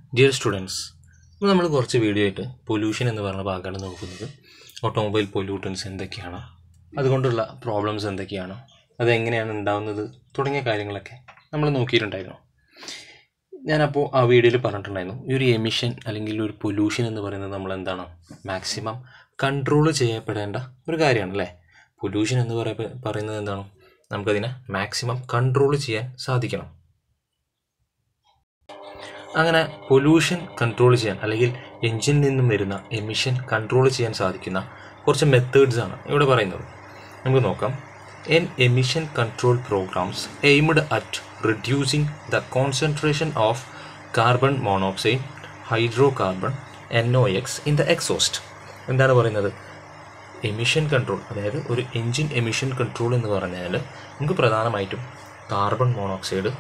dear students ഇപ്പോൾ നമ്മൾ കുറച്ച് വീഡിയോ ആയിട്ട് പൊല്യൂഷൻ എന്ന് പറയുന്ന ഭാഗമാണ് നോക്കുന്നത് ഓട്ടോമൊബൈൽ പൊല്യൂട്ടൻസ് എന്തൊക്കെയാണ് അതുകൊണ്ടുള്ള പ്രോബ്ലംസ് എന്തൊക്കെയാണ് അതെങ്ങനെയാണ് ഉണ്ടാകുന്നത് തുടങ്ങിയ കാര്യങ്ങളൊക്കെ നമ്മൾ നോക്കിയിട്ടുണ്ടായിരുന്നു ഞാനപ്പോൾ ആ വീഡിയോയിൽ പറഞ്ഞിട്ടുണ്ടായിരുന്നു ഈ ഒരു എമിഷൻ അല്ലെങ്കിൽ ഒരു പൊല്യൂഷൻ എന്ന് പറയുന്നത് നമ്മൾ എന്താണ് മാക്സിമം കൺട്രോൾ ചെയ്യപ്പെടേണ്ട ഒരു കാര്യമാണ് അല്ലേ പൊല്യൂഷൻ എന്ന് പറയ പറയുന്നത് എന്താണ് നമുക്കതിനെ മാക്സിമം കൺട്രോൾ ചെയ്യാൻ സാധിക്കണം അങ്ങനെ പൊല്യൂഷൻ കൺട്രോൾ ചെയ്യാൻ അല്ലെങ്കിൽ എഞ്ചിനിൽ നിന്നും വരുന്ന എമിഷൻ കൺട്രോൾ ചെയ്യാൻ സാധിക്കുന്ന കുറച്ച് മെത്തേഡ്സ് ആണ് ഇവിടെ പറയുന്നത് നമുക്ക് നോക്കാം an emission control programs aimed at reducing the concentration of carbon monoxide hydrocarbon N O X in the exhaust എന്താണ് പറയുന്നത് എമിഷൻ കൺട്രോൾ അതായത് ഒരു എൻജിൻ എമിഷൻ കൺട്രോൾ എന്ന് പറഞ്ഞാൽ നമുക്ക് പ്രധാനമായിട്ടും carbon monoxide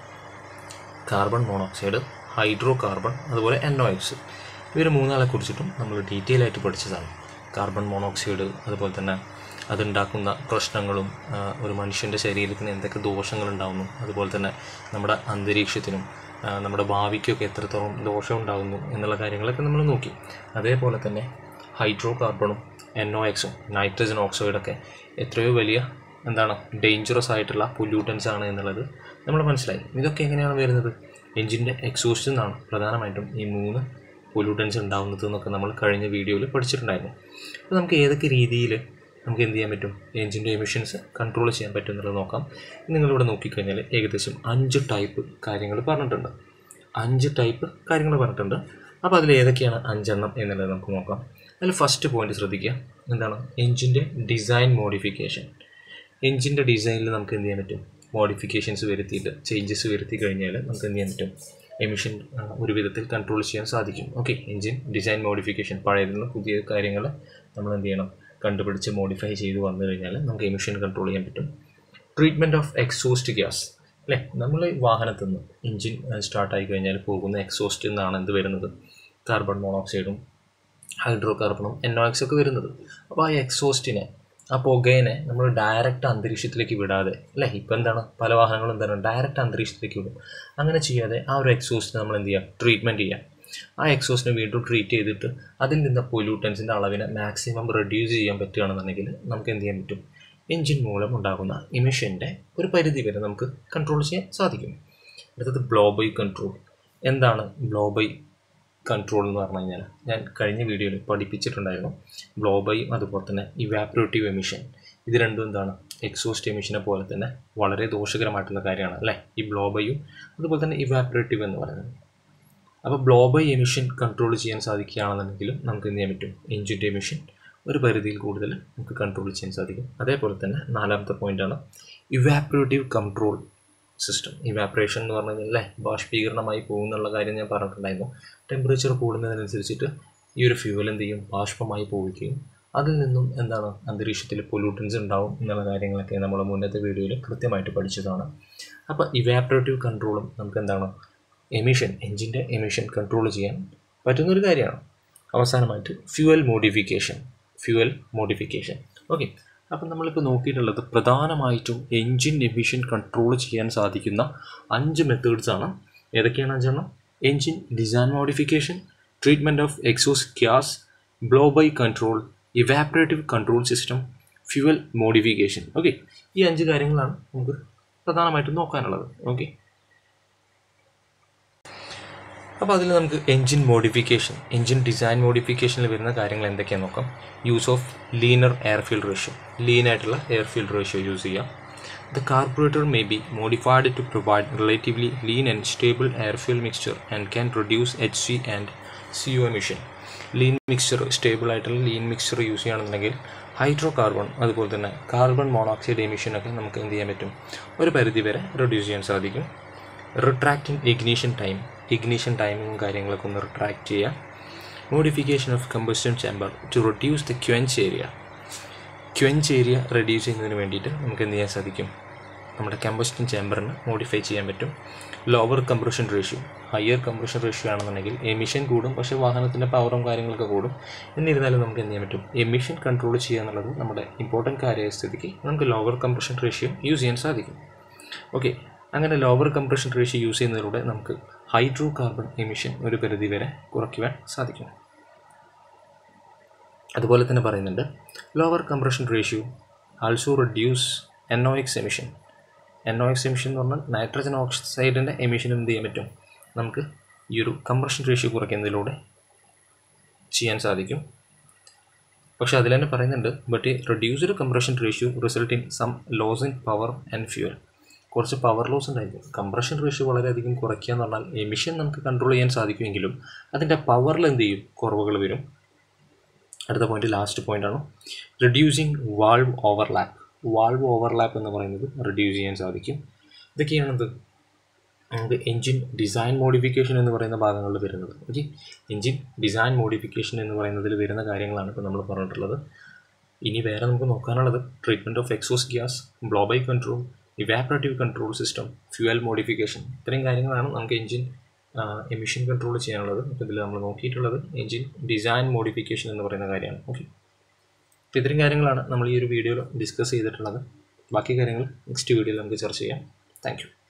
carbon monoxide hydrocarbon അതുപോലെ N O X ഇവർ മൂന്നാളെ കുറിച്ചിട്ടും നമ്മൾ ഡീറ്റെയിൽ ആയിട്ട് പഠിച്ചതാണ് കാർബൺ മോണോക്സൈഡ് അതുപോലെ തന്നെ അതുണ്ടാക്കുന്ന പ്രശ്നങ്ങളും ആ, ഒരു മനുഷ്യൻ്റെ ശരീരത്തിന് എന്തൊക്കെ ദോഷങ്ങളുണ്ടാകുന്നു അതുപോലെ തന്നെ നമ്മുടെ അന്തരീക്ഷത്തിനും ആ, നമ്മുടെ ഭാവിക്കൊക്കെ എത്രത്തോളം ദോഷം ഉണ്ടാകുന്നു എന്നുള്ള കാര്യങ്ങളൊക്കെ നമ്മൾ നോക്കി അതേപോലെ തന്നെ ഹൈഡ്രോ കാർബണും എൻ ഒ എക്സും നൈട്രജൻ ഓക്സൈഡൊക്കെ എത്രയോ വലിയ എന്താണ് ഡേഞ്ചറസ് ആയിട്ടുള്ള പൊല്യൂട്ടൻസ് ആണ് എന്നുള്ളത് നമ്മൾ മനസ്സിലായി ഇതൊക്കെ എങ്ങനെയാണ് വരുന്നത് എഞ്ചിൻ്റെ എക്സോസ്റ്റിൽ നിന്നാണ് പ്രധാനമായിട്ടും ഈ മൂന്ന് പൊല്യൂട്ടൻസ് ഉണ്ടാകുന്നത് എന്നൊക്കെ നമ്മൾ കഴിഞ്ഞ വീഡിയോയിൽ പഠിച്ചിട്ടുണ്ടായിരുന്നു അപ്പോൾ നമുക്ക് ഏതൊക്കെ രീതിയിൽ നമുക്ക് എന്ത് ചെയ്യാൻ പറ്റും എഞ്ചിൻ്റെ എമിഷൻസ് കൺട്രോൾ ചെയ്യാൻ പറ്റും എന്നുള്ളത് നോക്കാം നിങ്ങളിവിടെ നോക്കിക്കഴിഞ്ഞാൽ ഏകദേശം അഞ്ച് ടൈപ്പ് കാര്യങ്ങൾ പറഞ്ഞിട്ടുണ്ട് അഞ്ച് ടൈപ്പ് കാര്യങ്ങൾ പറഞ്ഞിട്ടുണ്ട് അപ്പോൾ അതിൽ ഏതൊക്കെയാണ് അഞ്ചെണ്ണം എന്നുള്ളത് നമുക്ക് നോക്കാം അതിൽ ഫസ്റ്റ് പോയിന്റ് ശ്രദ്ധിക്കുക എന്താണ് എഞ്ചിൻ്റെ ഡിസൈൻ മോഡിഫിക്കേഷൻ എഞ്ചിൻ്റെ ഡിസൈനിൽ നമുക്ക് എന്ത് ചെയ്യാൻ പറ്റും മോഡിഫിക്കേഷൻസ് വരുത്തിയിട്ട് ചേഞ്ചസ് വരുത്തി കഴിഞ്ഞാൽ നമുക്ക് എന്ത് ചെയ്യാൻ പറ്റും എമിഷൻ ഒരു വിധത്തിൽ കൺട്രോൾ ചെയ്യാൻ സാധിക്കും ഓക്കെ എഞ്ചിൻ ഡിസൈൻ മോഡിഫിക്കേഷൻ പഴയതിൽ നിന്ന് പുതിയ കാര്യങ്ങൾ നമ്മൾ എന്ത് ചെയ്യണം കണ്ടുപിടിച്ച് മോഡിഫൈ ചെയ്ത് വന്നു കഴിഞ്ഞാൽ നമുക്ക് എമിഷൻ കൺട്രോൾ ചെയ്യാൻ പറ്റും ട്രീറ്റ്മെൻറ്റ് ഓഫ് എക്സോസ്റ്റ് ഗ്യാസ് അല്ലേ നമ്മൾ വാഹനത്തിൽ നിന്ന് എഞ്ചിൻ സ്റ്റാർട്ടായി കഴിഞ്ഞാൽ പോകുന്ന എക്സോസ്റ്റിൽ നിന്നാണ് എന്ത് വരുന്നത് കാർബൺ മോണോക്സൈഡും ഹൈഡ്രോ കാർബണും എൻഒഎക്സ് ഒക്കെ വരുന്നത് അപ്പോൾ ആ എക്സോസ്റ്റിനെ ആ പുകേനെ നമ്മൾ ഡയറക്റ്റ് അന്തരീക്ഷത്തിലേക്ക് വിടാതെ അല്ലേ ഇപ്പം എന്താണ് പല വാഹനങ്ങളും എന്താണ് ഡയറക്റ്റ് അന്തരീക്ഷത്തിലേക്ക് വിടും അങ്ങനെ ചെയ്യാതെ ആ ഒരു എക്സോസ്റ്റിനെ നമ്മൾ എന്ത് ചെയ്യുക ട്രീറ്റ്മെൻറ്റ് ചെയ്യുക ആ എക്സോസ്റ്റിനെ വീണ്ടും ട്രീറ്റ് ചെയ്തിട്ട് അതിൽ നിന്ന് പൊല്യൂട്ടൻസിൻ്റെ അളവിനെ മാക്സിമം റെഡ്യൂസ് ചെയ്യാൻ പറ്റുകയാണെന്നുണ്ടെങ്കിൽ നമുക്ക് എന്ത് ചെയ്യാൻ പറ്റും എഞ്ചിൻ മൂലം ഉണ്ടാകുന്ന ഇമിഷൻ്റെ ഒരു പരിധി വരെ നമുക്ക് കൺട്രോൾ ചെയ്യാൻ സാധിക്കും അടുത്തത് ബ്ലോബൈ കൺട്രോൾ എന്താണ് ബ്ലോബൈ കൺട്രോൾ എന്ന് പറഞ്ഞു കഴിഞ്ഞാൽ ഞാൻ കഴിഞ്ഞ വീഡിയോയിൽ പഠിപ്പിച്ചിട്ടുണ്ടായിരുന്നു ബ്ലോബൈയും അതുപോലെ തന്നെ ഇവാപ്പറേറ്റീവ് എമിഷൻ ഇത് രണ്ടും എന്താണ് എക്സോസ്റ്റ് എമിഷനെ പോലെ തന്നെ വളരെ ദോഷകരമായിട്ടുള്ള കാര്യമാണ് അല്ലേ ഈ ബ്ലോബൈയും അതുപോലെ തന്നെ ഇവാപ്പറേറ്റീവ് എന്ന് പറയുന്നത് അപ്പോൾ ബ്ലോബൈ എമിഷൻ കൺട്രോൾ ചെയ്യാൻ സാധിക്കുകയാണെന്നുണ്ടെങ്കിലും നമുക്ക് എന്ത് ചെയ്യാൻ പറ്റും എഞ്ചിൻ്റെ എമിഷൻ ഒരു പരിധിയിൽ കൂടുതൽ നമുക്ക് കൺട്രോൾ ചെയ്യാൻ സാധിക്കും അതേപോലെ തന്നെ നാലാമത്തെ പോയിൻ്റാണ് ഇവാപ്പറേറ്റീവ് കൺട്രോൾ സിസ്റ്റം ഇവാപ്പറേഷൻ എന്ന് പറഞ്ഞു കഴിഞ്ഞാൽ അല്ലേ ബാഷ്പീകരണമായി പോകുന്നുള്ള കാര്യം ഞാൻ പറഞ്ഞിട്ടുണ്ടായിരുന്നു ടെമ്പറേച്ചർ കൂടുന്നതിനനുസരിച്ചിട്ട് ഈ ഒരു ഫ്യൂവൽ എന്ത് ചെയ്യും ബാഷ്പമായി പോവുകയും അതിൽ നിന്നും എന്താണ് അന്തരീക്ഷത്തിൽ പൊല്യൂട്ടൻസ് ഉണ്ടാവും എന്നുള്ള കാര്യങ്ങളൊക്കെ നമ്മൾ മുന്നത്തെ വീഡിയോയിൽ കൃത്യമായിട്ട് പഠിച്ചതാണ് അപ്പോൾ ഇവാപ്പറേറ്റീവ് കൺട്രോളും നമുക്ക് എന്താണ് എമിഷൻ എഞ്ചിൻ്റെ എമിഷൻ കൺട്രോൾ ചെയ്യാൻ പറ്റുന്നൊരു കാര്യമാണ് അവസാനമായിട്ട് fuel modification fuel modification okay അപ്പം നമ്മളിപ്പോൾ നോക്കിയിട്ടുള്ളത് പ്രധാനമായിട്ടും എൻജിൻ എമിഷൻ കൺട്രോൾ ചെയ്യാൻ സാധിക്കുന്ന അഞ്ച് മെത്തേഡ്സ് ആണ് ഏതൊക്കെയാണ് അഞ്ചെണ്ണം engine design modification treatment of exhaust gas blow by control evaporative control system fuel modification okay ഈ അഞ്ച് കാര്യങ്ങളാണ് നമുക്ക് പ്രധാനമായിട്ടും നോക്കാനുള്ളത് ഓക്കെ അപ്പോൾ അതിൽ നമുക്ക് എൻജിൻ മോഡിഫിക്കേഷൻ എൻജിൻ ഡിസൈൻ മോഡിഫിക്കേഷനിൽ വരുന്ന കാര്യങ്ങൾ എന്തൊക്കെയാണെന്ന് നോക്കാം use of leaner air fuel ratio lean ആയിട്ടുള്ള എയർഫീൽഡ് റേഷ്യോ യൂസ് ചെയ്യാം the carburettor may be modified to provide relatively lean and stable air fuel mixture and can produce H C and C O emission lean mixture stable ആയിട്ടുള്ള lean mixture use ചെയ്യുകയാണെന്നുണ്ടെങ്കിൽ hydrocarbon അതുപോലെ തന്നെ carbon monoxide എമിഷനൊക്കെ നമുക്ക് എന്ത് ചെയ്യാൻ പറ്റും ഒരു പരിധി വരെ റെഡ്യൂസ് ചെയ്യാൻ സാധിക്കും റിട്രാക്റ്റിംഗ് ഇഗ്നീഷൻ ടൈം ഇഗ്നീഷൻ ടൈമിങ്ങും കാര്യങ്ങളൊക്കെ ഒന്ന് റിട്രാക്ട് ചെയ്യുക modification of combustion chamber to reduce the quench area quench area reduce ചെയ്യുന്നതിന് വേണ്ടിയിട്ട് നമുക്ക് എന്ത് ചെയ്യാൻ സാധിക്കും നമ്മുടെ കമ്പസ്റ്റൻ ചേമ്പറിന് മോഡിഫൈ ചെയ്യാൻ പറ്റും lower compression ratio higher compression ratio ആണെന്നുണ്ടെങ്കിൽ എമിഷൻ കൂടും പക്ഷേ വാഹനത്തിൻ്റെ പവറും കാര്യങ്ങളൊക്കെ കൂടും എന്നിരുന്നാലും നമുക്ക് എന്ത് ചെയ്യാൻ പറ്റും എമിഷൻ കൺട്രോൾ ചെയ്യുക എന്നുള്ളത് നമ്മുടെ ഇമ്പോർട്ടൻറ്റ് കാര്യമായ സ്ഥിതിക്ക് നമുക്ക് ലോവർ കംപ്രഷൻ റേഷ്യോ യൂസ് ചെയ്യാൻ സാധിക്കും ഓക്കെ അങ്ങനെ ലോവർ കംപ്രഷൻ റേഷ്യോ യൂസ് ചെയ്യുന്നതിലൂടെ നമുക്ക് ഹൈഡ്രോ കാർബൺ എമിഷൻ ഒരു പരിധി വരെ കുറയ്ക്കുവാൻ സാധിക്കും അതുപോലെ തന്നെ പറയുന്നുണ്ട് lower compression ratio also reduce N O X emission N O X emission എന്ന് പറഞ്ഞാൽ നൈട്രജൻ ഓക്സൈഡിൻ്റെ എമിഷൻ എന്ത് ചെയ്യാൻ പറ്റും നമുക്ക് ഈ ഒരു കംപ്രഷൻ റേഷ്യോ കുറയ്ക്കുന്നതിലൂടെ ചെയ്യാൻ സാധിക്കും പക്ഷേ അതിൽ തന്നെ പറയുന്നുണ്ട് ബട്ട് ഈ reduced compression ratio result in some loss in power and fuel കുറച്ച് പവർ ലോസ് ഉണ്ടായിരിക്കും കംപ്രഷൻ റേഷ്യോ വളരെയധികം കുറയ്ക്കുക എന്ന് പറഞ്ഞാൽ എമിഷൻ നമുക്ക് കൺട്രോൾ ചെയ്യാൻ സാധിക്കുമെങ്കിലും അതിൻ്റെ പവറിൽ എന്ത് ചെയ്യും കുറവുകൾ വരും അടുത്ത പോയിന്റ് ലാസ്റ്റ് പോയിന്റാണ് reducing valve overlap valve overlap എന്ന് പറയുന്നത് റിഡ്യൂസ് ചെയ്യാൻ സാധിക്കും ഇതൊക്കെയാണെന്ത് നമുക്ക് എൻജിൻ ഡിസൈൻ മോഡിഫിക്കേഷൻ എന്ന് പറയുന്ന ഭാഗങ്ങളിൽ വരുന്നത് ഓക്കെ എൻജിൻ ഡിസൈൻ മോഡിഫിക്കേഷൻ എന്ന് പറയുന്നതിൽ വരുന്ന കാര്യങ്ങളാണ് ഇപ്പോൾ നമ്മൾ പറഞ്ഞിട്ടുള്ളത് ഇനി വേറെ നമുക്ക് നോക്കാനുള്ളത് treatment of exhaust gas blow by control evaporative control system fuel modification ഇത്രയും കാര്യങ്ങളാണ് നമുക്ക് എൻജിൻ എമിഷൻ കൺട്രോൾ ചെയ്യാനുള്ളത് അപ്പോൾ ഇതിൽ നമ്മൾ നോക്കിയിട്ടുള്ളത് എൻജിൻ ഡിസൈൻ മോഡിഫിക്കേഷൻ എന്ന് പറയുന്ന കാര്യമാണ് ഓക്കെ അപ്പോൾ ഇത്രയും കാര്യങ്ങളാണ് നമ്മൾ ഈ ഒരു വീഡിയോയിൽ ഡിസ്കസ് ചെയ്തിട്ടുള്ളത് ബാക്കി കാര്യങ്ങൾ നെക്സ്റ്റ് വീഡിയോയിൽ നമുക്ക് ചർച്ച ചെയ്യാം താങ്ക്